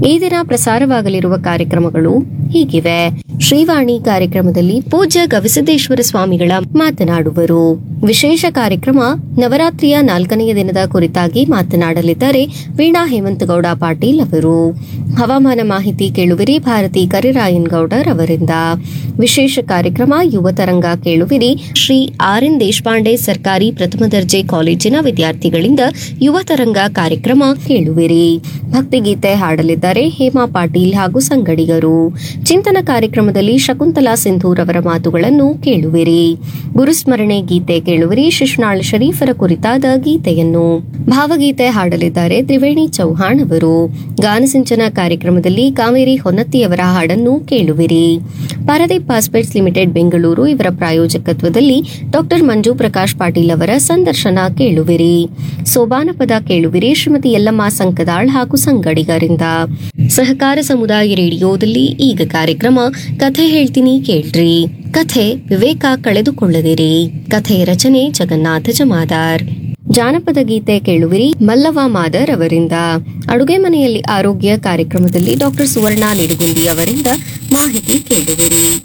ಈ ದಿನ ಪ್ರಸಾರವಾಗಲಿರುವ ಕಾರ್ಯಕ್ರಮಗಳು ಹೀಗಿವೆ ಶ್ರೀವಾಣಿ ಕಾರ್ಯಕ್ರಮದಲ್ಲಿ ಪೂಜ್ಯ ಗವಿಸಿದ್ದೇಶ್ವರ ಸ್ವಾಮಿಗಳ ಮಾತನಾಡುವರು ವಿಶೇಷ ಕಾರ್ಯಕ್ರಮ ನವರಾತ್ರಿಯ ನಾಲ್ಕನೆಯ ದಿನದ ಕುರಿತಾಗಿ ಮಾತನಾಡಲಿದ್ದಾರೆ ವೀಣಾ ಹೇಮಂತಗೌಡ ಪಾಟೀಲ್ ಅವರು ಹವಾಮಾನ ಮಾಹಿತಿ ಕೇಳುವಿರಿ ಭಾರತಿ ಕರಿರಾಯನ್ ಗೌಡರ್ ಅವರಿಂದ ವಿಶೇಷ ಕಾರ್ಯಕ್ರಮ ಯುವ ತರಂಗ ಕೇಳುವಿರಿ ಶ್ರೀ ಆರ್ ಎನ್ ದೇಶಪಾಂಡೆ ಸರ್ಕಾರಿ ಪ್ರಥಮ ದರ್ಜೆ ಕಾಲೇಜಿನ ವಿದ್ಯಾರ್ಥಿಗಳಿಂದ ಯುವ ತರಂಗ ಕಾರ್ಯಕ್ರಮ ಕೇಳುವಿರಿ ಭಕ್ತಿಗೀತೆ ಹಾಡಲಿದ್ದಾರೆ ಹೇಮಾ ಪಾಟೀಲ್ ಹಾಗೂ ಸಂಗಡಿಗರು ಚಿಂತನ ಕಾರ್ಯಕ್ರಮದಲ್ಲಿ ಶಕುಂತಲಾ ಸಿಂಧೂರ್ ಅವರ ಮಾತುಗಳನ್ನು ಕೇಳುವಿರಿ ಗುರುಸ್ಮರಣೆ ಗೀತೆ ಕೇಳುವಿರಿ ಶಿಶುನಾಳ್ ಶರೀಫರ ಕುರಿತಾದ ಗೀತೆಯನ್ನು ಭಾವಗೀತೆ ಹಾಡಲಿದ್ದಾರೆ ತ್ರಿವೇಣಿ ಚೌಹಾಣ್ ಅವರು ಗಾನಸಿಂಚನ ಕಾರ್ಯಕ್ರಮದಲ್ಲಿ ಕಾವೇರಿ ಹೊನ್ನತ್ತಿಯವರ ಹಾಡನ್ನು ಕೇಳುವಿರಿ ಪಾರದೀಪ್ ಪಾಸ್ಪೇಟ್ಸ್ ಲಿಮಿಟೆಡ್ ಬೆಂಗಳೂರು ಇವರ ಪ್ರಾಯೋಜಕತ್ವದಲ್ಲಿ ಡಾಕ್ಟರ್ ಮಂಜು ಪ್ರಕಾಶ್ ಪಾಟೀಲ್ ಅವರ ಸಂದರ್ಶನ ಕೇಳುವಿರಿ ಸೋಬಾನ ಪದ ಕೇಳುವಿರಿ ಶ್ರೀಮತಿ ಯಲ್ಲಮ್ಮ ಸಂಕದಾಳ್ ಹಾಗೂ ಸಂಗಡಿಗರಿಂದ ಸಹಕಾರ ಸಮುದಾಯ ರೇಡಿಯೋದಲ್ಲಿ ಈಗ ಕಾರ್ಯಕ್ರಮ ಕಥೆ ಹೇಳ್ತೀನಿ ಕೇಳ್ರಿ ಕಥೆ ವಿವೇಕ ಕಳೆದುಕೊಳ್ಳದಿರಿ ಕಥೆ ರಚನೆ ಜಗನ್ನಾಥ ಜಮಾದಾರ್ ಜಾನಪದ ಗೀತೆ ಕೇಳುವಿರಿ ಮಲ್ಲವ ಮಾದರ್ ಅವರಿಂದ ಅಡುಗೆ ಮನೆಯಲ್ಲಿ ಆರೋಗ್ಯ ಕಾರ್ಯಕ್ರಮದಲ್ಲಿ ಡಾಕ್ಟರ್ ಸುವರ್ಣ ನಿಡುಗುಂದಿ ಅವರಿಂದ ಮಾಹಿತಿ ಕೇಳುವಿರಿ